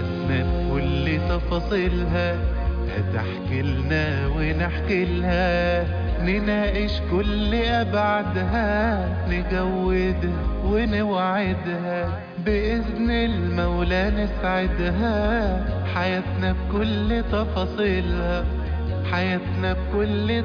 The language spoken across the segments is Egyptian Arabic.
حياتنا بكل تفاصيلها هتحكي لنا ونحكي لها نناقش كل أبعادها نجودها ونوعدها بإذن المولى نسعدها حياتنا بكل تفاصيلها حياتنا بكل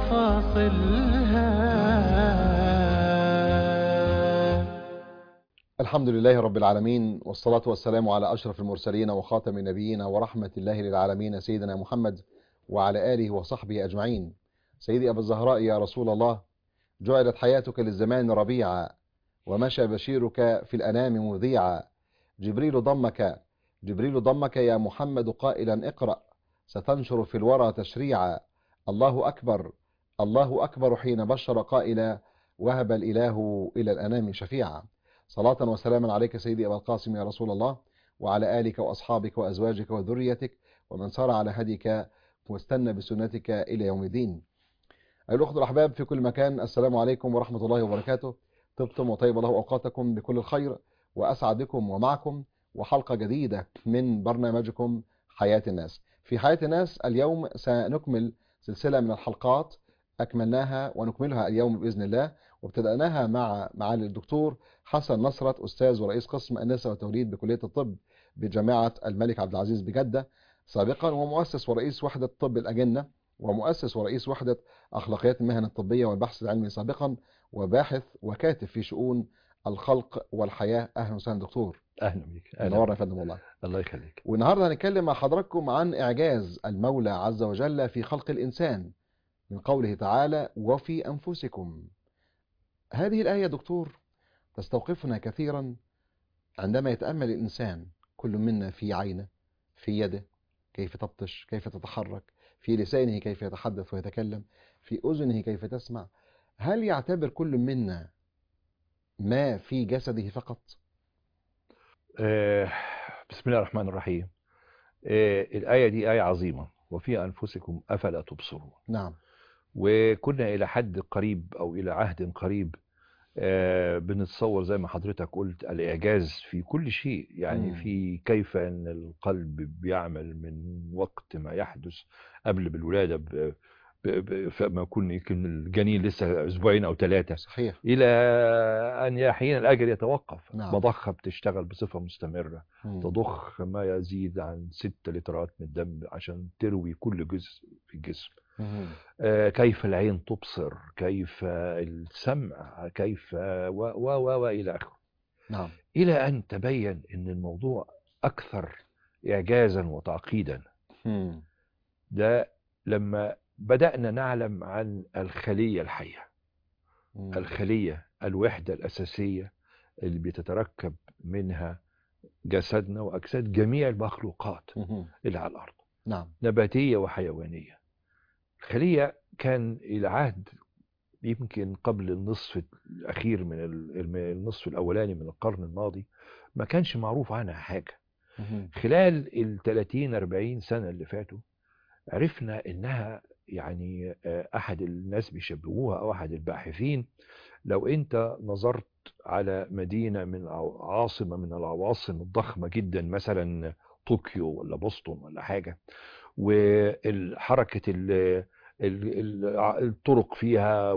تفاصيلها الحمد لله رب العالمين والصلاة والسلام على أشرف المرسلين وخاتم نبينا ورحمة الله للعالمين سيدنا محمد وعلى آله وصحبه أجمعين سيدي أبا الزهراء يا رسول الله جعلت حياتك للزمان ربيعا ومشى بشيرك في الأنام مذيعا جبريل ضمك جبريل ضمك يا محمد قائلا اقرأ ستنشر في الورى تشريعا الله أكبر الله أكبر حين بشر قائلا وهب الإله إلى الأنام شفيعا صلاة وسلاما عليك سيدي أبا القاسم يا رسول الله وعلى آلك وأصحابك وأزواجك وذريتك ومن سار على هديك واستنى بسنتك إلى يوم الدين أيها الأخوة الأحباب في كل مكان السلام عليكم ورحمة الله وبركاته طبتم وطيب الله أوقاتكم بكل الخير وأسعد بكم ومعكم وحلقة جديدة من برنامجكم حياة الناس في حياة الناس اليوم سنكمل سلسلة من الحلقات أكملناها ونكملها اليوم بإذن الله وابتدأناها مع معالي الدكتور حسن نصرت أستاذ ورئيس قسم النساء والتوليد بكلية الطب بجامعة الملك عبد العزيز بجدة سابقا ومؤسس ورئيس وحدة طب الأجنة ومؤسس ورئيس وحدة أخلاقيات المهن الطبية والبحث العلمي سابقا وباحث وكاتب في شؤون الخلق والحياة أهلا وسهلا دكتور اهلا بيك اهلا نورنا يا فندم والله الله يخليك والنهارده هنتكلم مع حضراتكم عن إعجاز المولى عز وجل في خلق الإنسان من قوله تعالى وفي أنفسكم هذه الآية دكتور تستوقفنا كثيرا عندما يتأمل الإنسان كل منا في عينه في يده كيف تبطش كيف تتحرك في لسانه كيف يتحدث ويتكلم في أذنه كيف تسمع هل يعتبر كل منا ما في جسده فقط آه بسم الله الرحمن الرحيم آه الآية دي آية عظيمة وفي أنفسكم أفلا تبصرون نعم وكنا إلى حد قريب أو إلى عهد قريب آه بنتصور زي ما حضرتك قلت الإعجاز في كل شيء يعني مم. في كيف أن القلب بيعمل من وقت ما يحدث قبل بالولادة ب- ب- ب- فما يكون يمكن الجنين لسه أسبوعين أو ثلاثة صحيح إلى أن حين الأجل يتوقف نعم. مضخة بتشتغل بصفة مستمرة مم. تضخ ما يزيد عن 6 لترات من الدم عشان تروي كل جزء في الجسم مم. آه، كيف العين تبصر كيف السمع كيف و و و وإلى آخره نعم إلى أن تبين أن الموضوع أكثر إعجازا وتعقيدا مم. ده لما بدأنا نعلم عن الخلية الحية مم. الخلية الوحدة الأساسية اللي بيتتركب منها جسدنا وأجساد جميع المخلوقات مم. اللي على الأرض نعم نباتية وحيوانية الخلية كان إلى عهد يمكن قبل النصف الأخير من ال- من النصف الأولاني من القرن الماضي ما كانش معروف عنها حاجة مم. خلال ال 30 40 سنة اللي فاتوا عرفنا إنها يعني آه، أحد الناس بيشبهوها أو أحد الباحثين لو أنت نظرت على مدينة من أو عاصمة من العواصم الضخمة جدا مثلا طوكيو ولا بoston ولا حاجة وحركة ال- ال- ال- الطرق فيها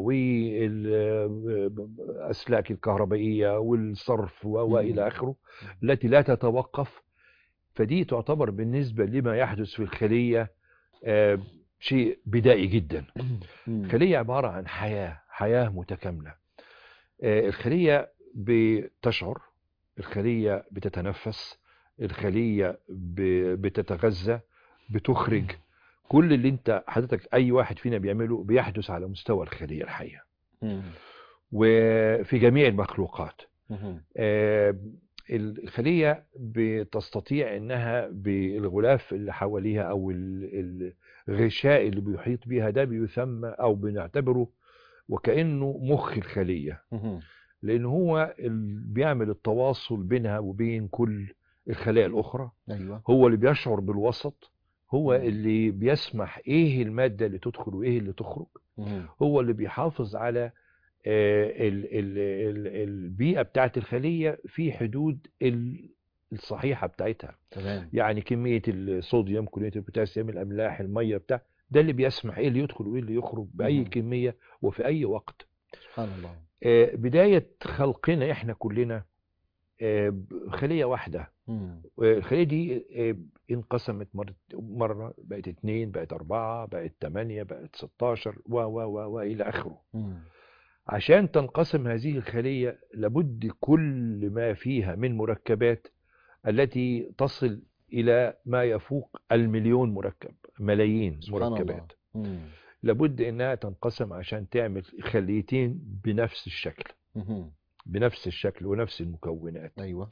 والأسلاك الكهربائية والصرف و- وإلى آخره التي لا تتوقف فدي تعتبر بالنسبة لما يحدث في الخلية آه، شيء بدائي جدا مم. الخلية عبارة عن حياة حياة متكاملة آه، الخلية بتشعر الخلية بتتنفس الخلية ب- بتتغذى بتخرج كل اللي انت حضرتك اي واحد فينا بيعمله بيحدث على مستوى الخلية الحية مم. وفي جميع المخلوقات مم. آه، الخلية بتستطيع انها بالغلاف اللي حواليها او ال- الغشاء اللي بيحيط بيها ده بيسمى او بنعتبره وكأنه مخ الخلية مم. لان هو ال- بيعمل التواصل بينها وبين كل الخلايا الاخرى ايوه هو اللي بيشعر بالوسط هو مم. اللي بيسمح ايه المادة اللي تدخل وايه اللي تخرج مم. هو اللي بيحافظ على آه، ال- ال- ال- البيئة بتاعت الخلية في حدود ال- الصحيحة بتاعتها تمام يعني كمية الصوديوم كمية البوتاسيوم الأملاح المية بتاع ده اللي بيسمح ايه اللي يدخل وايه اللي يخرج بأي مهم. كمية وفي أي وقت سبحان الله آه، بداية خلقنا احنا كلنا آه، خلية واحدة مم. الخلية دي آه، انقسمت مرة مرة بقت اتنين بقت أربعة بقت تمانية بقت ستاشر و و و و إلى آخره مم. عشان تنقسم هذه الخلية لابد كل ما فيها من مركبات التي تصل إلى ما يفوق المليون مركب ملايين سبحان الله. مركبات مم. لابد إنها تنقسم عشان تعمل خليتين بنفس الشكل مهم. بنفس الشكل ونفس المكونات ايوه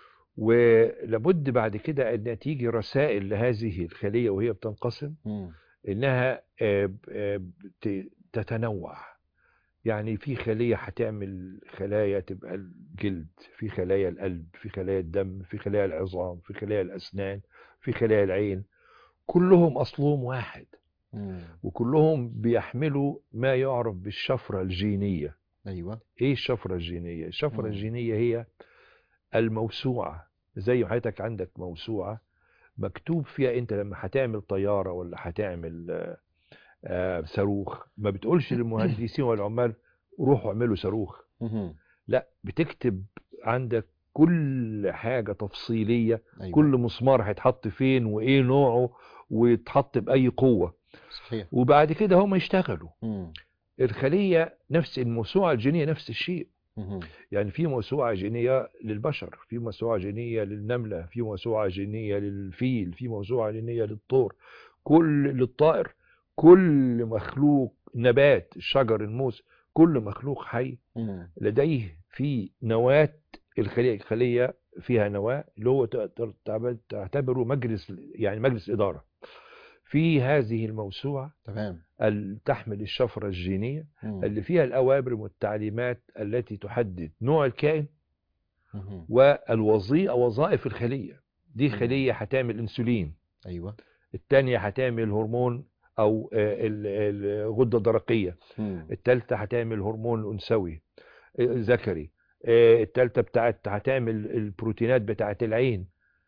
ولابد بعد كده ان تيجي رسائل لهذه الخليه وهي بتنقسم مم. انها آه، ب- آه، بت- تتنوع يعني في خليه هتعمل خلايا تبقى الجلد في خلايا القلب في خلايا الدم في خلايا العظام في خلايا الاسنان في خلايا العين كلهم اصلهم واحد مم. وكلهم بيحملوا ما يعرف بالشفره الجينيه ايوه ايه الشفرة الجينية الشفرة مم. الجينية هي الموسوعة زي ما حضرتك عندك موسوعة مكتوب فيها انت لما هتعمل طيارة ولا هتعمل آه، آه، صاروخ ما بتقولش للمهندسين والعمال روحوا اعملوا صاروخ مهم. لا بتكتب عندك كل حاجة تفصيلية ايوه كل مسمار هيتحط فين وايه نوعه ويتحط بأي قوة صحيح وبعد كده هم يشتغلوا مم. الخلية نفس الموسوعة الجينية نفس الشيء مهم. يعني في موسوعة جينية للبشر في موسوعة جينية للنملة في موسوعة جينية للفيل في موسوعة جينية للطور كل للطائر كل مخلوق نبات الشجر الموس كل مخلوق حي مم. لديه في نواة الخلية الخلية فيها نواة اللي هو تقدر تعتبر- تعتبره مجلس يعني مجلس إدارة في هذه الموسوعة تمام ال- تحمل الشفرة الجينية مم. اللي فيها الأوامر والتعليمات التي تحدد نوع الكائن مهم. والوظيفة وظائف الخلية دي مم. خلية هتعمل انسولين ايوه التانية هتعمل هرمون او آه، ال- ال- الغدة الدرقية مم. التالتة هتعمل هرمون انثوي آه، ذكري آه، التالتة بتاعت هتعمل البروتينات بتاعت العين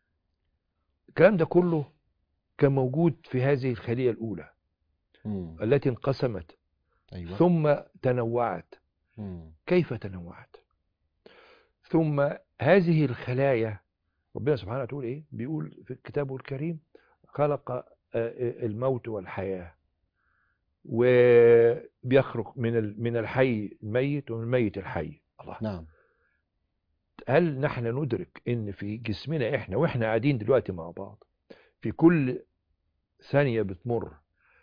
الكلام ده كله كان موجود في هذه الخلية الأولى مم. التي انقسمت ايوه ثم تنوعت مم. كيف تنوعت ثم هذه الخلايا ربنا سبحانه وتعالى ايه بيقول في كتابه الكريم خلق آه، آه، الموت والحياة وبيخرج من ال- من الحي الميت ومن الميت الحي الله نعم هل نحن ندرك ان في جسمنا احنا واحنا قاعدين دلوقتي مع بعض في كل ثانية بتمر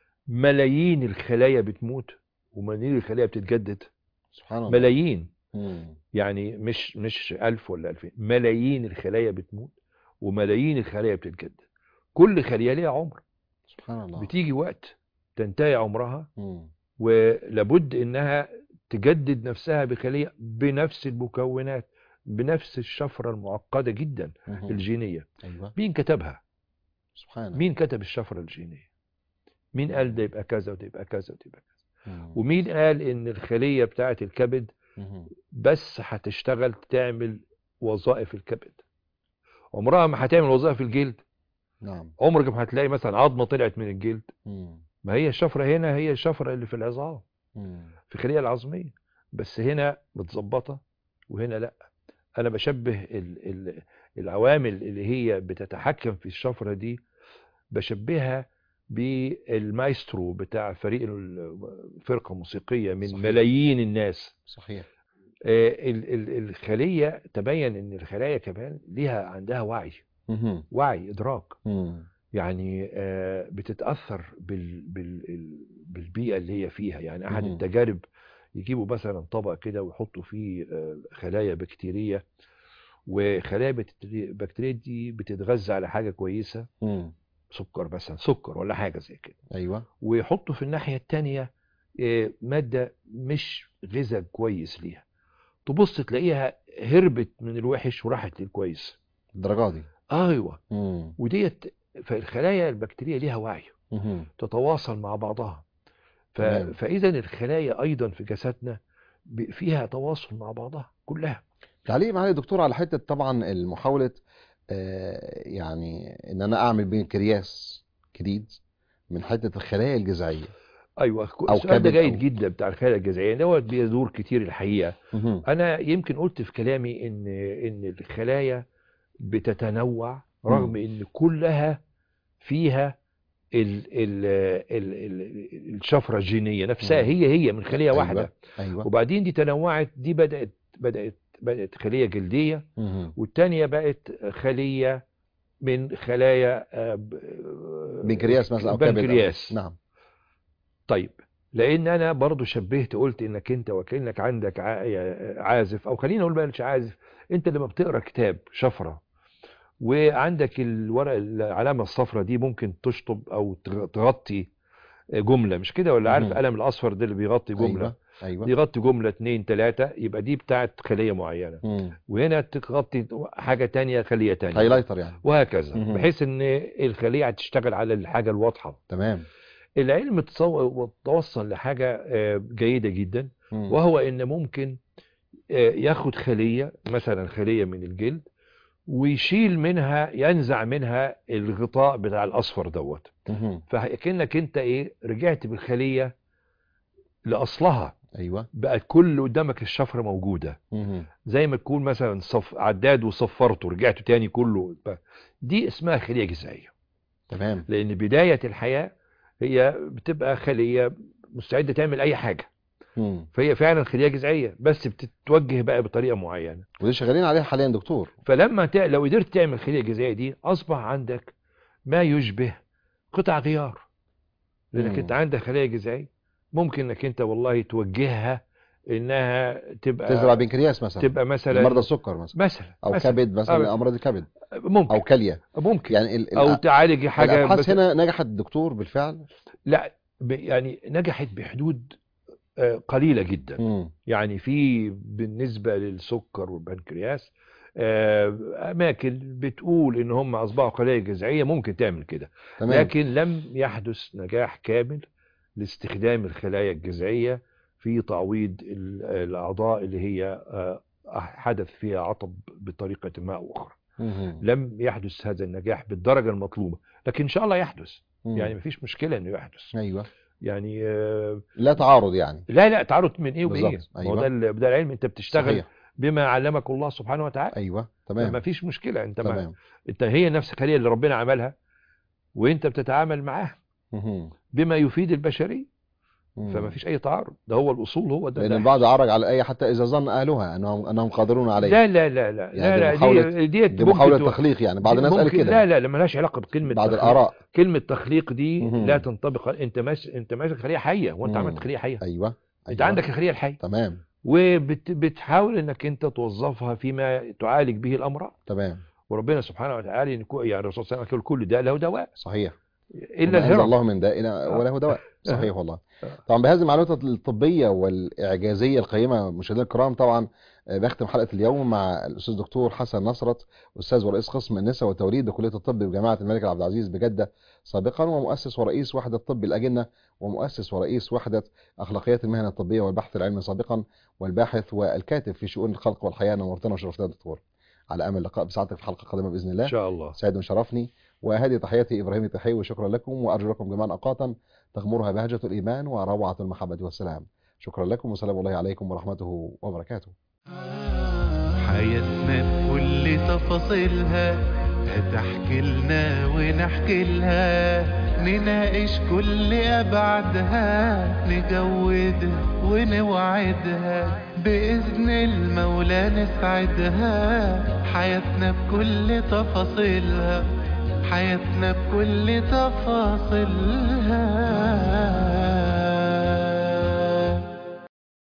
ملايين الخلايا بتموت وملايين الخلايا بتتجدد سبحان الله ملايين مم. يعني مش مش ألف ولا ألفين ملايين الخلايا بتموت وملايين الخلايا بتتجدد كل خلية ليها عمر سبحان الله بتيجي وقت تنتهي عمرها مم. ولابد انها تجدد نفسها بخلية بنفس المكونات بنفس الشفرة المعقدة جدا مهم. الجينية ايوه مين كتبها سبحان مين كتب الشفرة الجينية مين قال ده يبقى كذا وده يبقى كذا وده يبقى كذا مم. ومين قال ان الخلية بتاعة الكبد مهم. بس هتشتغل تعمل وظائف الكبد عمرها ما هتعمل وظائف الجلد نعم عمرك ما هتلاقي مثلا عظمة طلعت من الجلد مم. ما هي الشفرة هنا هي الشفرة اللي في العظام مم. في الخلية العظمية بس هنا متظبطة وهنا لا انا بشبه ال ال العوامل اللي هي بتتحكم في الشفرة دي بشبهها بالمايسترو بتاع فريق الفرقة الموسيقية من صحيح. ملايين الناس صحيح آه، ال- ال- الخلية تبين ان الخلايا كمان ليها عندها وعي مهم. وعي ادراك مم. يعني آه، بتتأثر بال بال ال- بالبيئة اللي هي فيها يعني احد مهم. التجارب يجيبوا مثلا طبق كده ويحطوا فيه آه، خلايا بكتيرية وخلايا بكتيريا البكتيريا دي بتتغذى على حاجة كويسة مم. سكر مثلا سكر ولا حاجة زي كده ايوه ويحطوا في الناحية التانية آه، مادة مش غذاء كويس ليها تبص تلاقيها هربت من الوحش وراحت للكويس الدرجة دي ايوه مم. وديت فالخلايا البكتيرية ليها وعي مهم. تتواصل مع بعضها ف... تمام. فاذا الخلايا ايضا في جسدنا ب- فيها تواصل مع بعضها كلها تعليق معالي الدكتور على حتة طبعا المحاولة آه، يعني ان انا اعمل بنكرياس جديد من حته الخلايا الجذعيه ايوه أو السؤال ده كبد جيد أو- جدا بتاع الخلايا الجذعيه دوت بيدور كتير الحقيقه مهم. انا يمكن قلت في كلامي ان ان الخلايا بتتنوع رغم ان كلها فيها ال ال ال ال الشفره الجينيه نفسها مم. هي هي من خليه أيوة. واحده ايوه وبعدين دي تنوعت دي بدات بدات بدات خليه جلديه مهم. والتانيه بقت خليه من خلايا آه، ب- آه، بنكرياس مثلا او كبد أو- بنكرياس نعم طيب لان انا برضو شبهت قلت انك انت وكانك عندك ع- عازف او خلينا نقول بلاش عازف انت لما بتقرا كتاب شفره وعندك الورق العلامه الصفراء دي ممكن تشطب او تغ- تغطي جمله مش كده ولا عارف مهم. القلم الاصفر ده اللي بيغطي جمله ايوه ايوه يغطي جمله اتنين تلاته يبقى دي بتاعت خليه معينه مم. وهنا تغطي حاجه تانية خليه تانية هايلايتر يعني وهكذا مهم. بحيث ان الخليه هتشتغل على الحاجه الواضحه تمام العلم تصو- توصل لحاجة آه، جيدة جدا مم. وهو ان ممكن آه، ياخد خلية مثلا خلية من الجلد ويشيل منها ينزع منها الغطاء بتاع الاصفر دوت مهم. فكأنك انت ايه رجعت بالخلية لاصلها ايوه بقت كل قدامك الشفرة موجودة مهم. زي ما تكون مثلا صف عداد وصفرته رجعته تاني كله دي اسمها خلية جذعية تمام لان بداية الحياة هي بتبقى خلية مستعدة تعمل اي حاجة مم. فهي فعلا خلية جذعية بس بتتوجه بقى بطريقة معينة ودي شغالين عليها حاليا دكتور فلما ت... لو قدرت تعمل خلية جذعية دي اصبح عندك ما يشبه قطع غيار لانك مم. انت عندك خلية جذعية ممكن انك انت والله توجهها انها تبقى تزرع بنكرياس مثلا تبقى مثلا مرضى السكر مثلا مثلا او مثلا كبد مثلا آه. امراض الكبد ممكن او كليه ممكن يعني ال... او ال... تعالج حاجة الابحاث بس- هنا نجحت دكتور بالفعل لا ب- يعني نجحت بحدود آه، قليلة جدا مم. يعني في بالنسبة للسكر والبنكرياس آه، أماكن بتقول إن هم أصبحوا خلايا جذعية ممكن تعمل كده تمام لكن لم يحدث نجاح كامل لاستخدام الخلايا الجذعية في تعويض ال- الأعضاء اللي هي آه، حدث فيها عطب بطريقة ما أو أخرى مهم. لم يحدث هذا النجاح بالدرجة المطلوبة لكن إن شاء الله يحدث مم. يعني مفيش مشكلة إنه يحدث ايوه يعني آه، لا تعارض يعني لا لا تعرض من ايه وايه بالظبط، ما هو أيوة. ده ال- ده العلم انت بتشتغل صحيح بما علمك الله سبحانه وتعالى ايوه ما تمام فيش مشكله انت ما تمام انت هي نفس الخليه اللي ربنا عملها وانت بتتعامل معاها مهم. بما يفيد البشريه مم. فما فيش اي تعارض ده هو الاصول هو ده لان ده البعض عرج على الايه حتى اذا ظن اهلها انهم انهم قادرون عليه لا لا لا لا يعني لا دي لا محاولة- دي ديت دي ممكن محاوله تو- تخليق يعني بعض دي الناس قال ممكن- كده لا لا لا ملهاش علاقه بكلمه بعض تخليق. الاراء كلمه تخليق دي مهم. لا تنطبق انت ماس انت ماسك خليه حيه وانت مم. عملت خليه حيه ايوه انت أيوة. عندك الخليه الحيه تمام وبتحاول انك انت توظفها فيما تعالج به الامراض تمام وربنا سبحانه وتعالى يعني كو- يعني الرسول صلى الله عليه وسلم يقول كل داء له دواء صحيح الا وما أنزل الهرم الله من داء آه. وله دواء صحيح والله آه. طبعا بهذه المعلومات الطبيه والاعجازيه القيمه مشاهدينا الكرام طبعا آه، بختم حلقه اليوم مع الاستاذ دكتور حسن نصرت استاذ ورئيس قسم النساء والتوليد بكليه الطب بجامعه الملك عبد العزيز بجده سابقا ومؤسس ورئيس وحده طب الاجنه ومؤسس ورئيس وحده اخلاقيات المهنه الطبيه والبحث العلمي سابقا والباحث والكاتب في شؤون الخلق والحياه نورتنا وشرفتنا يا دكتور على امل اللقاء بسعادتك في حلقه قادمه باذن الله ان شاء الله سعيد وشرفني وهذه تحياتي إبراهيم التحي وشكرا لكم وأرجو لكم جميعا أوقاتا تغمرها بهجة الإيمان وروعة المحبة والسلام شكرا لكم وسلام الله عليكم ورحمته وبركاته حياتنا بكل تفاصيلها هتحكي لنا ونحكي لها نناقش كل أبعادها نجودها ونوعدها بإذن المولى نسعدها حياتنا بكل تفاصيلها حياتنا بكل تفاصيلها